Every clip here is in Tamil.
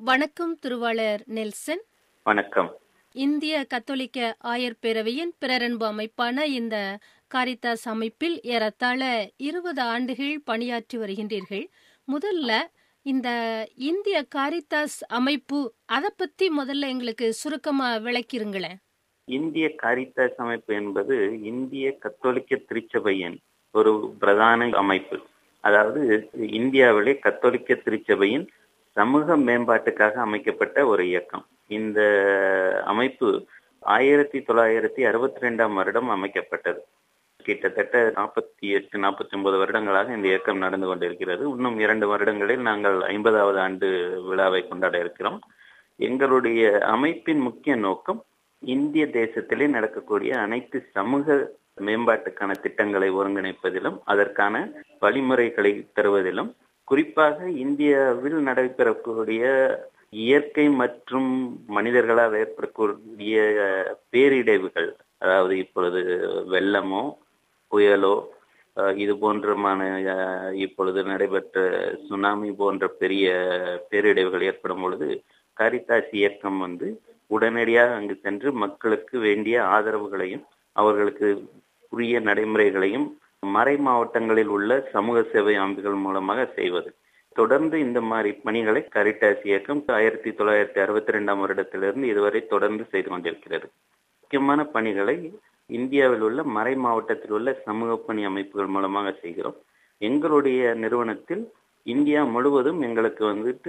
வணக்கம் திருவாளர் நெல்சன் வணக்கம் இந்திய கத்தோலிக்க ஆயர் பேரவையின் பிறரன்பு அமைப்பான இந்த காரித்தாஸ் அமைப்பில் ஏறத்தாழ இருபது ஆண்டுகள் பணியாற்றி வருகின்றீர்கள் முதல்ல இந்த இந்திய காரித்தாஸ் அமைப்பு அதை பத்தி முதல்ல எங்களுக்கு சுருக்கமா விளக்கிருங்களேன் இந்திய காரித்தாஸ் அமைப்பு என்பது இந்திய கத்தோலிக்க திருச்சபையின் ஒரு பிரதான அமைப்பு அதாவது இந்தியாவிலே கத்தோலிக்க திருச்சபையின் சமூக மேம்பாட்டுக்காக அமைக்கப்பட்ட ஒரு இயக்கம் இந்த அமைப்பு ஆயிரத்தி தொள்ளாயிரத்தி அறுபத்தி ரெண்டாம் வருடம் அமைக்கப்பட்டது கிட்டத்தட்ட நாற்பத்தி எட்டு நாற்பத்தி ஒன்பது வருடங்களாக இந்த இயக்கம் நடந்து கொண்டிருக்கிறது இன்னும் இரண்டு வருடங்களில் நாங்கள் ஐம்பதாவது ஆண்டு விழாவை கொண்டாட இருக்கிறோம் எங்களுடைய அமைப்பின் முக்கிய நோக்கம் இந்திய தேசத்திலே நடக்கக்கூடிய அனைத்து சமூக மேம்பாட்டுக்கான திட்டங்களை ஒருங்கிணைப்பதிலும் அதற்கான வழிமுறைகளை தருவதிலும் குறிப்பாக இந்தியாவில் நடைபெறக்கூடிய இயற்கை மற்றும் மனிதர்களால் ஏற்படக்கூடிய பேரிடைவுகள் அதாவது இப்பொழுது வெள்ளமோ புயலோ இது போன்றமான இப்பொழுது நடைபெற்ற சுனாமி போன்ற பெரிய பேரிடைவுகள் ஏற்படும் பொழுது காரித்தாஸ் இயக்கம் வந்து உடனடியாக அங்கு சென்று மக்களுக்கு வேண்டிய ஆதரவுகளையும் அவர்களுக்கு உரிய நடைமுறைகளையும் மறை மாவட்டங்களில் உள்ள சமூக சேவை அமைப்புகள் மூலமாக செய்வது தொடர்ந்து இந்த மாதிரி பணிகளை கரிட்டாஸ் இயக்கம் ஆயிரத்தி தொள்ளாயிரத்தி அறுபத்தி ரெண்டாம் வருடத்திலிருந்து இதுவரை தொடர்ந்து செய்து கொண்டிருக்கிறது முக்கியமான பணிகளை இந்தியாவில் உள்ள மறை மாவட்டத்தில் உள்ள சமூக பணி அமைப்புகள் மூலமாக செய்கிறோம் எங்களுடைய நிறுவனத்தில் இந்தியா முழுவதும் எங்களுக்கு வந்துட்டு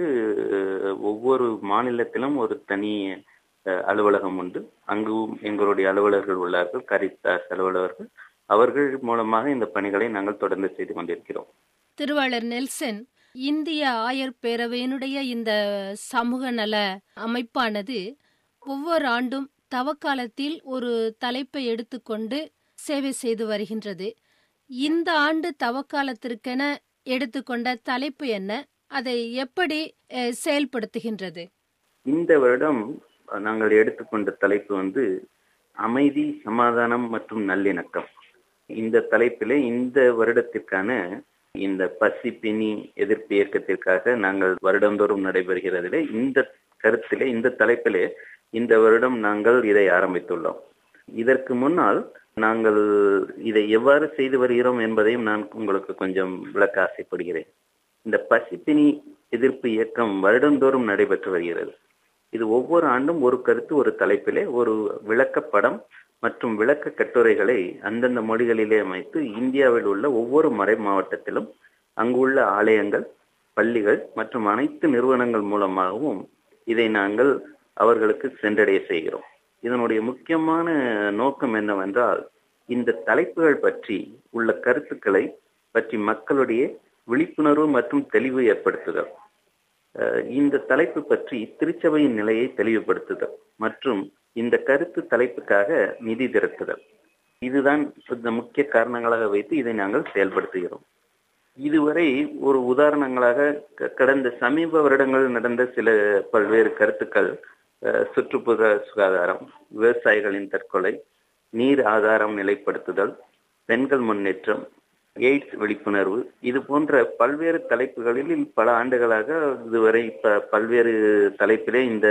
ஒவ்வொரு மாநிலத்திலும் ஒரு தனி அலுவலகம் உண்டு அங்கும் எங்களுடைய அலுவலர்கள் உள்ளார்கள் கரித்தாஸ் அலுவலர்கள் அவர்கள் மூலமாக இந்த பணிகளை நாங்கள் தொடர்ந்து செய்து கொண்டிருக்கிறோம் திருவாளர் நெல்சன் இந்திய ஆயர் பேரவையினுடைய இந்த சமூக நல அமைப்பானது ஒவ்வொரு ஆண்டும் தவக்காலத்தில் ஒரு தலைப்பை எடுத்துக்கொண்டு சேவை செய்து வருகின்றது இந்த ஆண்டு தவக்காலத்திற்கென எடுத்துக்கொண்ட தலைப்பு என்ன அதை எப்படி செயல்படுத்துகின்றது இந்த வருடம் நாங்கள் எடுத்துக்கொண்ட தலைப்பு வந்து அமைதி சமாதானம் மற்றும் நல்லிணக்கம் இந்த தலைப்பிலே இந்த வருடத்திற்கான இந்த பசி பிணி எதிர்ப்பு இயக்கத்திற்காக நாங்கள் வருடந்தோறும் நடைபெறுகிறதிலே இந்த கருத்திலே இந்த தலைப்பிலே இந்த வருடம் நாங்கள் இதை ஆரம்பித்துள்ளோம் இதற்கு முன்னால் நாங்கள் இதை எவ்வாறு செய்து வருகிறோம் என்பதையும் நான் உங்களுக்கு கொஞ்சம் விளக்க ஆசைப்படுகிறேன் இந்த பசிப்பினி எதிர்ப்பு இயக்கம் வருடந்தோறும் நடைபெற்று வருகிறது இது ஒவ்வொரு ஆண்டும் ஒரு கருத்து ஒரு தலைப்பிலே ஒரு விளக்கப்படம் மற்றும் விளக்க கட்டுரைகளை அந்தந்த மொழிகளிலே அமைத்து இந்தியாவில் உள்ள ஒவ்வொரு மறை மாவட்டத்திலும் அங்குள்ள ஆலயங்கள் பள்ளிகள் மற்றும் அனைத்து நிறுவனங்கள் மூலமாகவும் இதை நாங்கள் அவர்களுக்கு சென்றடைய செய்கிறோம் இதனுடைய முக்கியமான நோக்கம் என்னவென்றால் இந்த தலைப்புகள் பற்றி உள்ள கருத்துக்களை பற்றி மக்களுடைய விழிப்புணர்வு மற்றும் தெளிவு ஏற்படுத்துதல் இந்த தலைப்பு பற்றி திருச்சபையின் நிலையை தெளிவுபடுத்துதல் மற்றும் இந்த கருத்து தலைப்புக்காக நிதி திரட்டுதல் இதுதான் இந்த முக்கிய காரணங்களாக வைத்து இதை நாங்கள் செயல்படுத்துகிறோம் இதுவரை ஒரு உதாரணங்களாக கடந்த சமீப வருடங்களில் நடந்த சில பல்வேறு கருத்துக்கள் சுற்றுப்புற சுகாதாரம் விவசாயிகளின் தற்கொலை நீர் ஆதாரம் நிலைப்படுத்துதல் பெண்கள் முன்னேற்றம் எய்ட்ஸ் விழிப்புணர்வு இது போன்ற பல்வேறு தலைப்புகளில் பல ஆண்டுகளாக இதுவரை இப்ப பல்வேறு தலைப்பிலே இந்த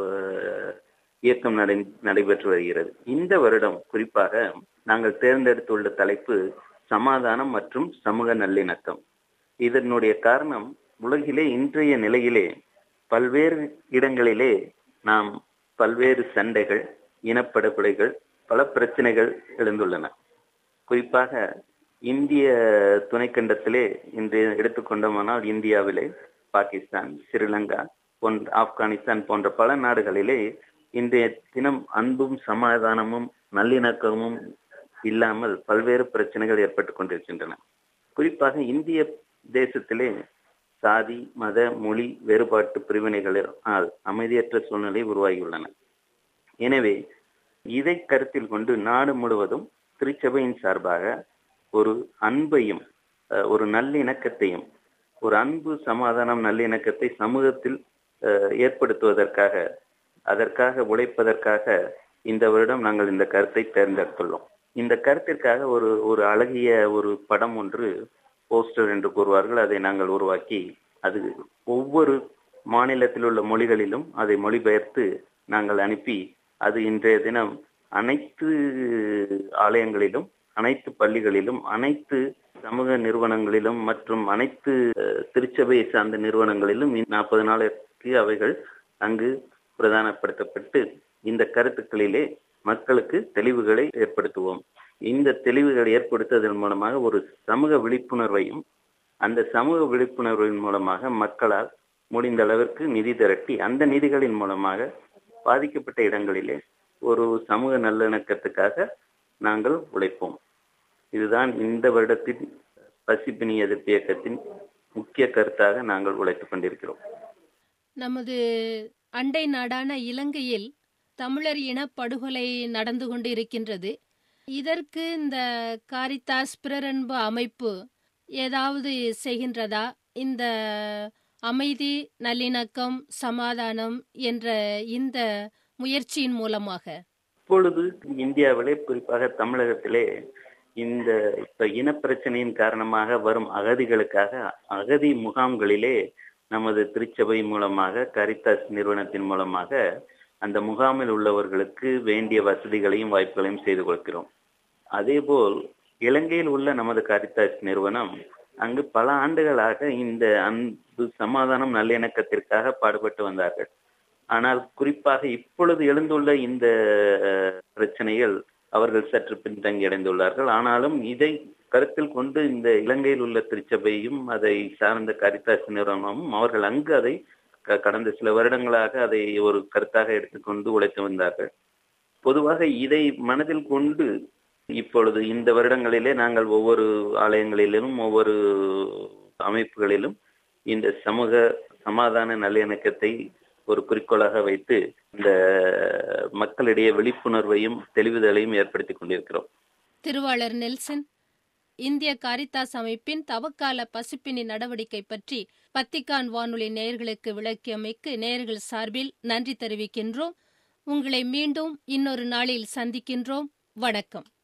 இயக்கம் நடை நடைபெற்று வருகிறது இந்த வருடம் குறிப்பாக நாங்கள் தேர்ந்தெடுத்துள்ள தலைப்பு சமாதானம் மற்றும் சமூக நல்லிணக்கம் இதனுடைய காரணம் உலகிலே இன்றைய நிலையிலே பல்வேறு இடங்களிலே நாம் பல்வேறு சண்டைகள் இனப்படுகொலைகள் பல பிரச்சனைகள் எழுந்துள்ளன குறிப்பாக இந்திய துணைக்கண்டத்திலே இன்று எடுத்துக்கொண்டோமானால் இந்தியாவிலே பாகிஸ்தான் ஸ்ரீலங்கா போன்ற ஆப்கானிஸ்தான் போன்ற பல நாடுகளிலே இன்றைய தினம் அன்பும் சமாதானமும் நல்லிணக்கமும் இல்லாமல் பல்வேறு பிரச்சனைகள் ஏற்பட்டு கொண்டிருக்கின்றன குறிப்பாக இந்திய தேசத்திலே சாதி மத மொழி வேறுபாட்டு பிரிவினைகளால் அமைதியற்ற சூழ்நிலை உருவாகியுள்ளன எனவே இதை கருத்தில் கொண்டு நாடு முழுவதும் திருச்சபையின் சார்பாக ஒரு அன்பையும் ஒரு நல்லிணக்கத்தையும் ஒரு அன்பு சமாதானம் நல்லிணக்கத்தை சமூகத்தில் ஏற்படுத்துவதற்காக அதற்காக உழைப்பதற்காக இந்த வருடம் நாங்கள் இந்த கருத்தை தேர்ந்தெடுத்துள்ளோம் இந்த கருத்திற்காக ஒரு ஒரு அழகிய ஒரு படம் ஒன்று போஸ்டர் என்று கூறுவார்கள் அதை நாங்கள் உருவாக்கி அது ஒவ்வொரு மாநிலத்தில் உள்ள மொழிகளிலும் அதை மொழிபெயர்த்து நாங்கள் அனுப்பி அது இன்றைய தினம் அனைத்து ஆலயங்களிலும் அனைத்து பள்ளிகளிலும் அனைத்து சமூக நிறுவனங்களிலும் மற்றும் அனைத்து திருச்சபையை சார்ந்த நிறுவனங்களிலும் நாற்பது நாளுக்கு அவைகள் அங்கு பிரதானப்படுத்தப்பட்டு இந்த கருத்துக்களிலே மக்களுக்கு தெளிவுகளை ஏற்படுத்துவோம் இந்த தெளிவுகளை ஏற்படுத்துவதன் மூலமாக ஒரு சமூக விழிப்புணர்வையும் அந்த சமூக விழிப்புணர்வின் மூலமாக மக்களால் முடிந்த அளவிற்கு நிதி திரட்டி அந்த நிதிகளின் மூலமாக பாதிக்கப்பட்ட இடங்களிலே ஒரு சமூக நல்லிணக்கத்துக்காக நாங்கள் உழைப்போம் இதுதான் இந்த வருடத்தின் பசிப்பினி எதிர்ப்பு இயக்கத்தின் முக்கிய கருத்தாக நாங்கள் உழைத்துக் கொண்டிருக்கிறோம் நமது அண்டை நாடான இலங்கையில் தமிழர் இனப்படுகொலை நடந்து கொண்டு இருக்கின்றது இதற்கு இந்த காரித்தாஸ் பிறரன்பு அமைப்பு ஏதாவது செய்கின்றதா இந்த அமைதி நல்லிணக்கம் சமாதானம் என்ற இந்த முயற்சியின் மூலமாக இப்பொழுது இந்தியாவிலே குறிப்பாக தமிழகத்திலே இந்த இப்ப இனப்பிரச்சனையின் காரணமாக வரும் அகதிகளுக்காக அகதி முகாம்களிலே நமது திருச்சபை மூலமாக கரித்தாஸ் நிறுவனத்தின் மூலமாக அந்த முகாமில் உள்ளவர்களுக்கு வேண்டிய வசதிகளையும் வாய்ப்புகளையும் செய்து கொடுக்கிறோம் அதேபோல் இலங்கையில் உள்ள நமது காரித்தாஸ் நிறுவனம் அங்கு பல ஆண்டுகளாக இந்த அன்பு சமாதானம் நல்லிணக்கத்திற்காக பாடுபட்டு வந்தார்கள் ஆனால் குறிப்பாக இப்பொழுது எழுந்துள்ள இந்த பிரச்சனைகள் அவர்கள் சற்று பின்தங்கி அடைந்துள்ளார்கள் ஆனாலும் இதை கருத்தில் கொண்டு இந்த இலங்கையில் உள்ள திருச்சபையும் அதை சார்ந்த கரிதாஸ் நிறுவனமும் அவர்கள் அங்கு அதை கடந்த சில வருடங்களாக அதை ஒரு கருத்தாக எடுத்துக்கொண்டு உழைத்து வந்தார்கள் பொதுவாக இதை மனதில் கொண்டு இப்பொழுது இந்த வருடங்களிலே நாங்கள் ஒவ்வொரு ஆலயங்களிலும் ஒவ்வொரு அமைப்புகளிலும் இந்த சமூக சமாதான நல்லிணக்கத்தை ஒரு குறிக்கோளாக வைத்து இந்த மக்களிடையே விழிப்புணர்வையும் தெளிவுதலையும் ஏற்படுத்தி கொண்டிருக்கிறோம் திருவாளர் நெல்சன் இந்திய காரித்தாஸ் அமைப்பின் தவக்கால பசிப்பினி நடவடிக்கை பற்றி பத்திகான் வானொலி நேயர்களுக்கு விளக்கியமைக்கு நேயர்கள் சார்பில் நன்றி தெரிவிக்கின்றோம் உங்களை மீண்டும் இன்னொரு நாளில் சந்திக்கின்றோம் வணக்கம்